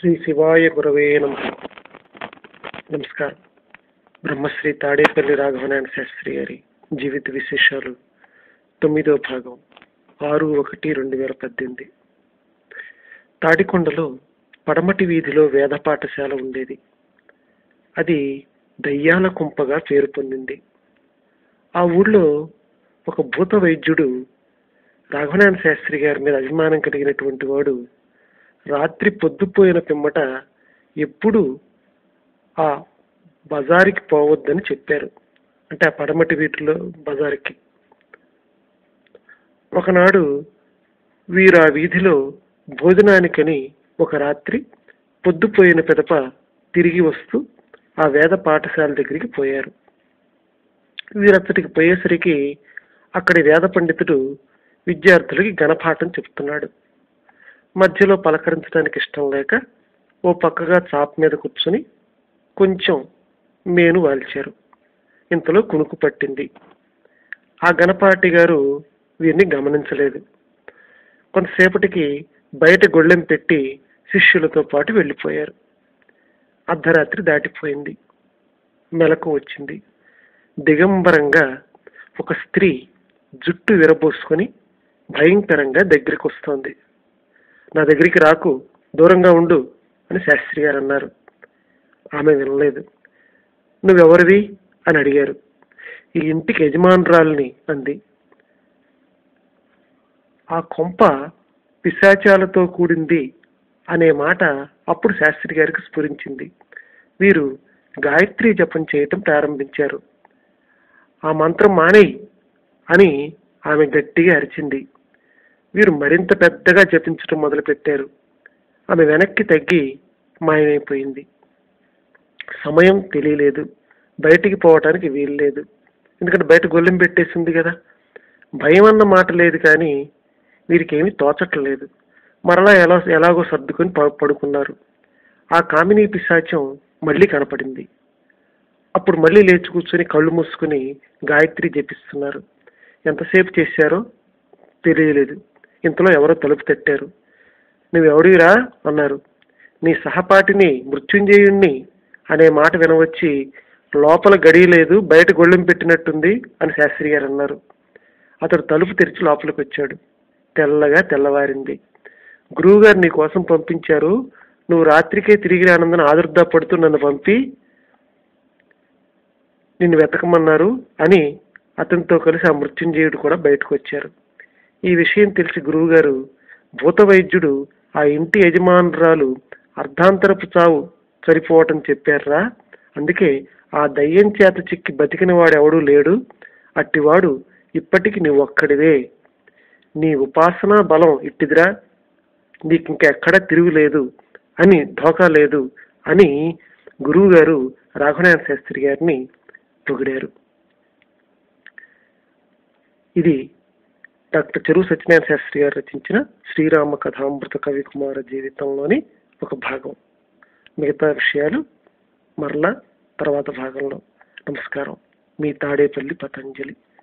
శ్రీ శివాయ గురవే నమ నమస్కారం బ్రహ్మశ్రీ తాడేపల్లి రాఘవనారాయణ శాస్త్రి గారి జీవిత విశేషాలు తొమ్మిదో భాగం ఆరు ఒకటి రెండు వేల పద్దెనిమిది తాడికొండలో పడమటి వీధిలో వేద పాఠశాల ఉండేది అది దయ్యాల కుంపగా పేరు పొందింది ఆ ఊళ్ళో ఒక భూత వైద్యుడు రాఘవనారాయణ శాస్త్రి గారి మీద అభిమానం కలిగినటువంటి వాడు రాత్రి పొద్దుపోయిన పిమ్మట ఎప్పుడు ఆ బజారుకి పోవద్దని చెప్పారు అంటే ఆ పడమటి వీటిలో బజారుకి ఒకనాడు వీరు ఆ వీధిలో భోజనానికని ఒక రాత్రి పొద్దుపోయిన పిదప తిరిగి వస్తూ ఆ వేద పాఠశాల దగ్గరికి పోయారు వీరక్కడికి పోయేసరికి అక్కడి వేద పండితుడు విద్యార్థులకి గణపాఠం చెప్తున్నాడు మధ్యలో పలకరించడానికి ఇష్టం లేక ఓ పక్కగా చాప్ మీద కూర్చుని కొంచెం మేను వాల్చారు ఇంతలో కునుకు పట్టింది ఆ గణపాటి గారు వీరిని గమనించలేదు కొంతసేపటికి బయట గొళ్ళెం పెట్టి శిష్యులతో పాటు వెళ్ళిపోయారు అర్ధరాత్రి దాటిపోయింది మెలకు వచ్చింది దిగంబరంగా ఒక స్త్రీ జుట్టు విరబోసుకొని భయంకరంగా దగ్గరికి వస్తోంది నా దగ్గరికి రాకు దూరంగా ఉండు అని శాస్త్రి గారు అన్నారు ఆమె వినలేదు నువ్వెవరివి అని అడిగారు ఈ ఇంటికి యజమానురాల్ని అంది ఆ కొంప పిశాచాలతో కూడింది అనే మాట అప్పుడు శాస్త్రి గారికి స్ఫురించింది వీరు గాయత్రి జపం చేయటం ప్రారంభించారు ఆ మంత్రం మానేయి అని ఆమె గట్టిగా అరిచింది వీరు మరింత పెద్దగా జపించడం మొదలుపెట్టారు ఆమె వెనక్కి తగ్గి మాయమైపోయింది సమయం తెలియలేదు బయటికి పోవటానికి వీలు లేదు ఎందుకంటే బయట గొల్లెం పెట్టేసింది కదా భయం అన్న మాట లేదు కానీ వీరికి ఏమీ తోచట్లేదు మరలా ఎలా ఎలాగో సర్దుకొని ప- పడుకున్నారు ఆ కామినీ పిశాచం మళ్ళీ కనపడింది అప్పుడు మళ్ళీ లేచి కూర్చొని కళ్ళు మూసుకుని గాయత్రి జపిస్తున్నారు ఎంతసేపు చేశారో తెలియలేదు ఇంతలో ఎవరో తలుపు తట్టారు నువ్వెవడిరా అన్నారు నీ సహపాఠిని మృత్యుంజయుణ్ణి అనే మాట వినవచ్చి లోపల గడి లేదు బయట గొళ్ళెం పెట్టినట్టుంది అని శాస్త్రి గారు అన్నారు అతడు తలుపు తెరిచి లోపలికి వచ్చాడు తెల్లగా తెల్లవారింది గురువుగారు నీ కోసం పంపించారు నువ్వు రాత్రికే తిరిగి రానందని ఆదుర్దా పడుతూ నన్ను పంపి నిన్ను వెతకమన్నారు అని అతనితో కలిసి ఆ మృత్యుంజయుడు కూడా బయటకు వచ్చారు ఈ విషయం తెలిసి గురువుగారు భూత వైద్యుడు ఆ ఇంటి యజమానురాలు అర్ధాంతరపు చావు సరిపోవటం చెప్పారా అందుకే ఆ దయ్యం చేత చిక్కి బతికిన వాడు ఎవడూ లేడు అట్టివాడు ఇప్పటికి నీ ఒక్కడివే నీ ఉపాసనా బలం ఇట్టిదిరా నీకు ఇంకా ఎక్కడా తిరుగులేదు అని ధోకా లేదు అని గురువు గారు రాఘవనారాయణ శాస్త్రి గారిని పొగిడారు ఇది డాక్టర్ చెరువు సత్యనారాయణ శాస్త్రి గారు రచించిన శ్రీరామ కథామృత కవి కుమార జీవితంలోని ఒక భాగం మిగతా విషయాలు మరలా తర్వాత భాగంలో నమస్కారం మీ తాడేపల్లి పతంజలి